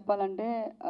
చెప్పాలంటే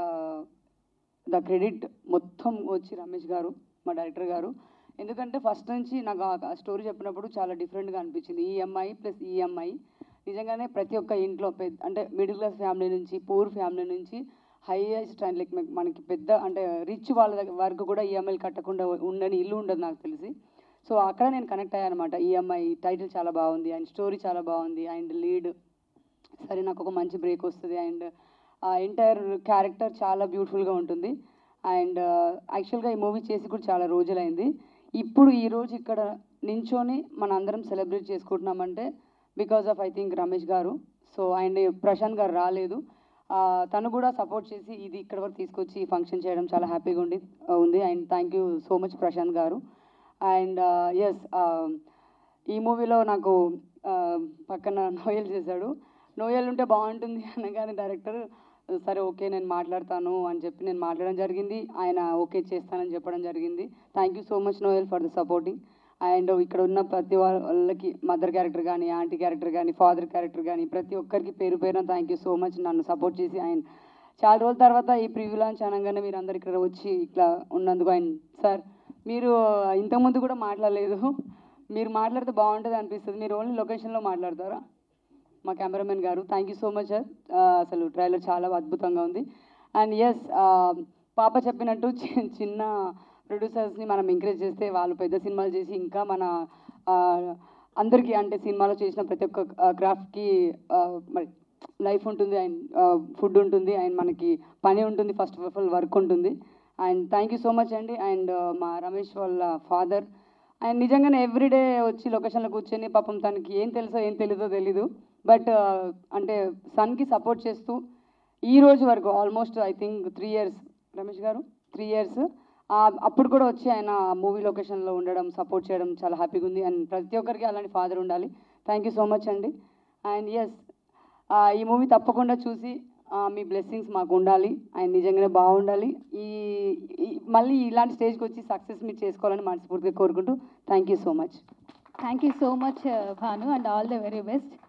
the credit మొత్తం వచ్చి రమేష్ గారు మా డైరెక్టర్ గారు ఎందుకంటే ఫస్ట్ నుంచి నాకు ఆ స్టోరీ చెప్పినప్పుడు చాలా డిఫరెంట్గా అనిపించింది ఈఎంఐ ప్లస్ ఈఎంఐ నిజంగానే ప్రతి ఒక్క ఇంట్లో పెద్ద అంటే మిడిల్ క్లాస్ ఫ్యామిలీ నుంచి పూర్ ఫ్యామిలీ నుంచి హైయెస్ట్ అండ్ లైక్ మనకి పెద్ద అంటే రిచ్ వాళ్ళ దగ్గర వరకు కూడా ఈఎంఐలు కట్టకుండా ఉండని ఇల్లు ఉండదు నాకు తెలిసి సో అక్కడ నేను కనెక్ట్ అయ్యాను అనమాట ఈఎంఐ టైటిల్ చాలా బాగుంది అండ్ స్టోరీ చాలా బాగుంది అండ్ లీడ్ సరే నాకు ఒక మంచి బ్రేక్ వస్తుంది అండ్ ఆ ఎంటైర్ క్యారెక్టర్ చాలా బ్యూటిఫుల్గా ఉంటుంది అండ్ యాక్చువల్గా ఈ మూవీ చేసి కూడా చాలా రోజులైంది ఇప్పుడు ఈ రోజు ఇక్కడ నించొని మన అందరం సెలబ్రేట్ చేసుకుంటున్నామంటే because of I think Ramesh garu so and Prashanth గారు రాలేదు ఆ, తను కూడా సపోర్ట్ చేసి ఇది ఇక్కడ వరకు తీసుకొచ్చి ఫంక్షన్ చేయడం చాలా హ్యాపీగా ఉండి ఉంది and thank you so much Prashanth garu and yes ఈ మూవీలో నాకు ఆ, పక్కన నోయల్ చేశాడు నోయల్ ఉంటే బాగుంటుంది అనగానే డైరెక్టర్ సరే ఓకే నేను మాట్లాడతాను అని చెప్పి నేను మాట్లాడడం జరిగింది ఆయన ఓకే చేస్తానని చెప్పడం జరిగింది thank you so much Noel for the supporting and ఇక్కడ ఉన్న ప్రతి వాళ్ళకి మదర్ క్యారెక్టర్ కానీ ఆంటీ క్యారెక్టర్ కానీ ఫాదర్ క్యారెక్టర్ కానీ ప్రతి ఒక్కరికి పేరు పేరున థ్యాంక్ యూ సో మచ్ నన్ను సపోర్ట్ చేసి ఆయన చాలా రోజుల తర్వాత ఈ ప్రివ్యూ లాంచ్ అనగానే మీరు అందరు ఇక్కడ వచ్చి ఇట్లా ఉన్నందుకు ఆయన సార్ మీరు ఇంతకుముందు కూడా మాట్లాడలేదు మీరు మాట్లాడితే బాగుంటుంది అనిపిస్తుంది మీరు ఓన్లీ లొకేషన్లో మాట్లాడతారా మా cameraman garu thank you so much sir అసలు ట్రైలర్ చాలా అద్భుతంగా ఉంది అండ్ ఎస్ పాప చెప్పినట్టు చి- చిన్న ప్రొడ్యూసర్స్ని మనం ఎంకరేజ్ చేస్తే వాళ్ళు పెద్ద సినిమాలు చేసి ఇంకా మన ఆ, అందరికీ అంటే సినిమాలో చేసిన ప్రతి ఒక్క క్రాఫ్ట్కి మరి లైఫ్ ఉంటుంది అండ్ ఫుడ్ ఉంటుంది అండ్ మనకి పని ఉంటుంది ఫస్ట్ ఆఫ్ ఆల్ వర్క్ ఉంటుంది and thank you so much అండి అండ్ మా రమేష్ వాళ్ళ ఫాదర్ అండ్ నిజంగానే ఎవ్రీడే వచ్చి లొకేషన్లో కూర్చొని పాపం తనకి ఏం తెలుసో ఏం తెలీదో తెలీదు బట్ అంటే సన్కి సపోర్ట్ చేస్తూ ఈ రోజు వరకు almost I think three years Ramesh garu three years అప్పుడు కూడా వచ్చి ఆయన మూవీ లొకేషన్లో ఉండడం సపోర్ట్ చేయడం చాలా హ్యాపీగా ఉంది అండ్ ప్రతి ఒక్కరికి అలాంటి ఫాదర్ ఉండాలి థ్యాంక్ యూ సో మచ్ అండి అండ్ ఎస్ ఈ మూవీ తప్పకుండా చూసి ఆ, మీ బ్లెస్సింగ్స్ మాకు ఉండాలి అండ్ నిజంగానే బాగుండాలి ఈ ఈ- మళ్ళీ ఇలాంటి స్టేజ్కి వచ్చి సక్సెస్ మీరు చేసుకోవాలని మనస్ఫూర్తిగా కోరుకుంటూ thank you so much thank you so much Bhanu and all the very best